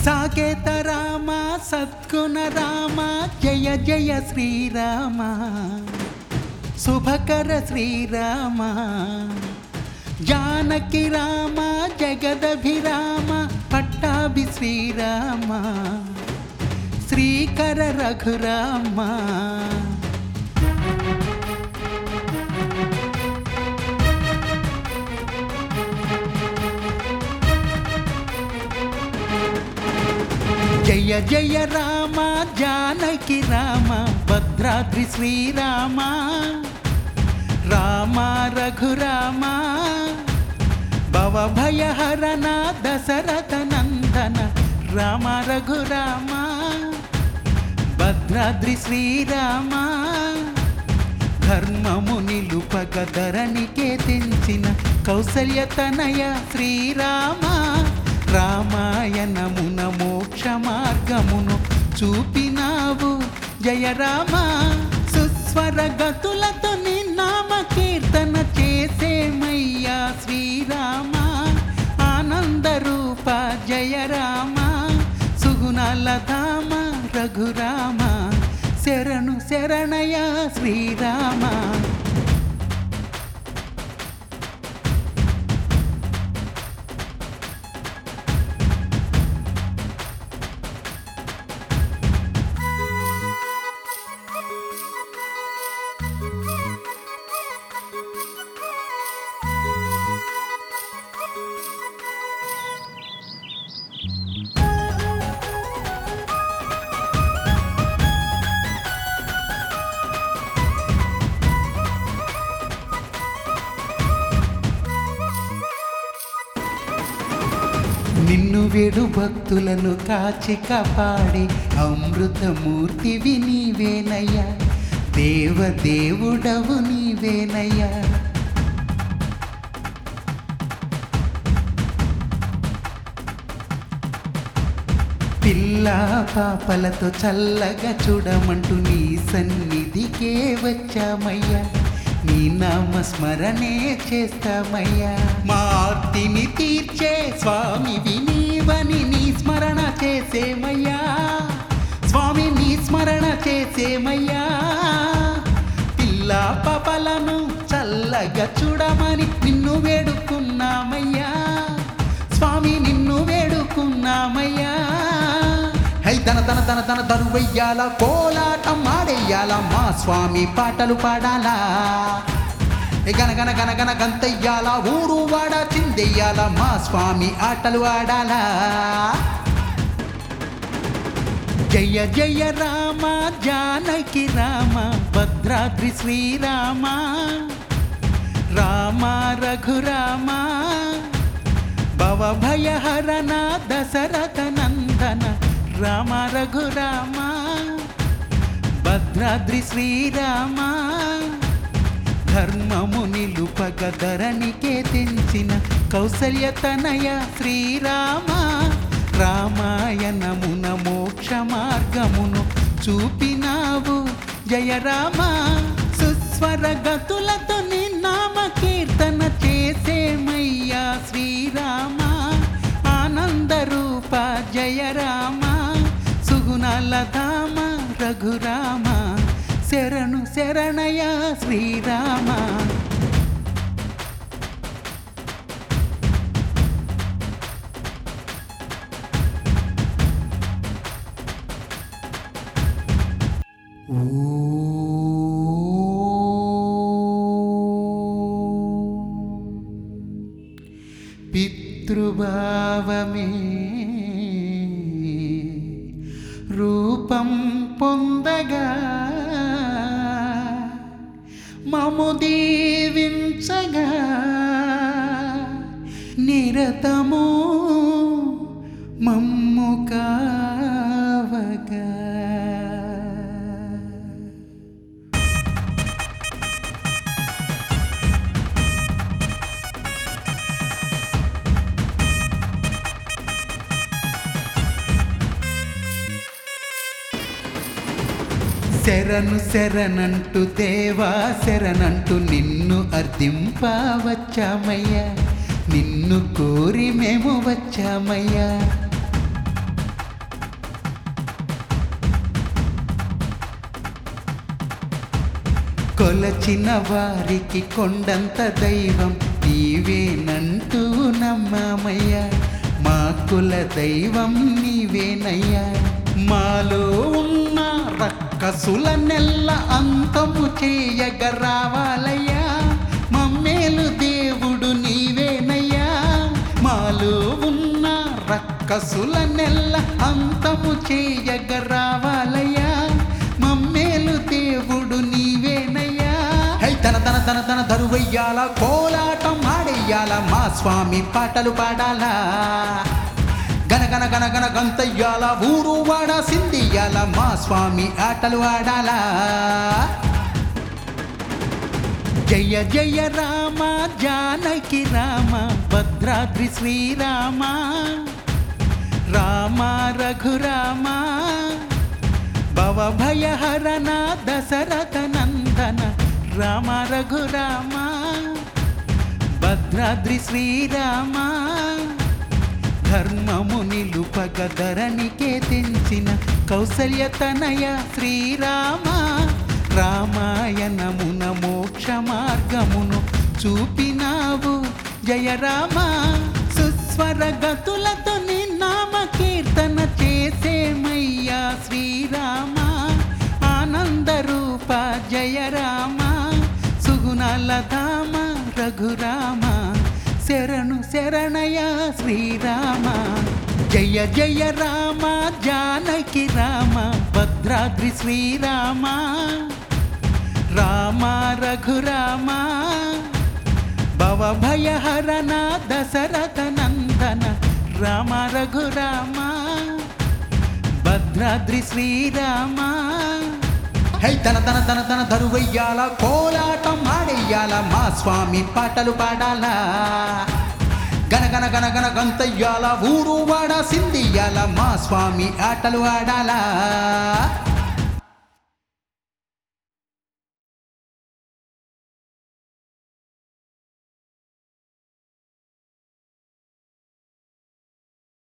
సాకేత రామ సద్గుణ రామ జయ జయ శ్రీరామ శుభకర శ్రీరామ జానకి రామ జగదభిరామ పట్టాభి శ్రీరామ శ్రీకర రఘురామ జయ జయ రామ జానకి రామ భద్రాద్రి శ్రీరామ రామ రఘురామ భవ భయహరణ దశరథ నందన రామ రఘురామ భద్రాద్రి శ్రీరామ ధర్మము నిలుపక ధరణికే తెంచిన కౌసల్య తనయ శ్రీరామ రామాయణమున మోక్ష మార్గమును చూపినావు జయ రామ సుస్వర గతులతో నీ నామ కీర్తన చేసేమయ్యా శ్రీరామ ఆనంద రూప జయ రామ సుగుణాల ధామ రఘురామ శరణు శరణయ శ్రీరామ నిన్ను వేడు భక్తులను కాచి కాపాడి అమృతమూర్తివి నీవేనయ్యా దేవదేవుడవు నీవేనయ్యా పిల్ల పాపలతో చల్లగా చూడమంటూ నీ సన్నిధికే వచ్చామయ్యా నీ నామ స్మరణే చేస్తామయ్యా మా ఆర్తిని తీర్చే స్వామి వినీవని నీ స్మరణ చేసేమయ్యా స్వామి నీ స్మరణ చేసేమయ్యా పిల్ల పాపలను చల్లగా చూడమని నిన్ను వేడుకున్నామయ్యా స్వామి నిన్ను వేడుకున్నామయ్యా హై తన తన తన తన దరువయ్యాల కోలాటం ఆడెయ్యాల మా స్వామి పాటలు పాడాలా ఏ గన గన గన గన గంతయ్యాల ఊరు వాడ చిందెయ్యాల మా స్వామి ఆటలు ఆడాలా జయ జయ రామ జానకి రామ భద్రాద్రి శ్రీరామ రామ రఘురామ భవ భయహరణ దశరథ నందన రామ రఘురామ భద్రాద్రి శ్రీరామ ధర్మము నిలుపగ ధరణికే తెంచిన కౌసల్య తనయ శ్రీరామ రామాయణమున మోక్ష మార్గమును చూపినావు జయ రామ సుస్వర గతులతో నీ నామ కీర్తన చేసేమయ్యా శ్రీరామ ఆనంద రూప జయ రామ సుగుణాల ధామ రఘురామ శరణు శరణయ శ్రీరామ పితృభావమే రూపం పొందగా మము దీవించగా నిరతము మమ్ము కావగా శరణు శరణంటూ దేవా శరణంటూ నిన్ను అర్థింపవచ్చామయ్యా నిన్ను కోరి మేము వచ్చామయ్యా కొలచిన వారికి కొండంత దైవం నీవేనంటూ నమ్మామయ్యా మా కుల దైవం నీవేనయ్యా మాలో ఉన్న రక్కసుల నెల్ల అంతము చేయగ రావాలయ్యా మమ్మేలు దేవుడు నీవేనయ్యా మాలో ఉన్న రక్కసుల నెల్ల అంతము చేయగ రావాలయ్యా మమ్మేలు దేవుడు నీవేనయ్యా హై తన తన తన తన దరువయ్యాల కోలాటం ఆడెయ్యాల మా స్వామి పాటలు పాడాలా గన గన గన గన గంతయ్యాల ఊరు వాడ సిందియాల మా స్వామి ఆటలు ఆడాలా జయ జయ రామ జానకి రామ భద్రాద్రి శ్రీరామ రామ రఘురామ భవ భయహరణ దశరథ నందన రామ రఘురామ భద్రాద్రి శ్రీరామ ధర్మము నిలుపగ ధరణికే తెంచిన కౌసల్య తనయ శ్రీరామ రామాయణమున మోక్ష మార్గమును చూపినావు జయ రామ సుస్వర గతులతో నీ నామ కీర్తన చేసేమయ్యా శ్రీరామ ఆనంద రూప జయ రామ సుగుణాల ధామ రఘురామ శరణు శరణయ శ్రీరామ జయ జయ రామ జానకి రామ భద్రాద్రి శ్రీరామ రామ రఘురామ భవ భయహరణ దశరథ నందన రామ రఘురామ భద్రాద్రి శ్రీరామ హై తన తన తన తన దరువయ్యాల కోలాటం ఆడెయ్యాల మా స్వామి పాటలు పాడాలా గన గన గన గన గంతయ్యాల ఊరు వాడ సిందియాల మా స్వామి ఆటలు ఆడాలా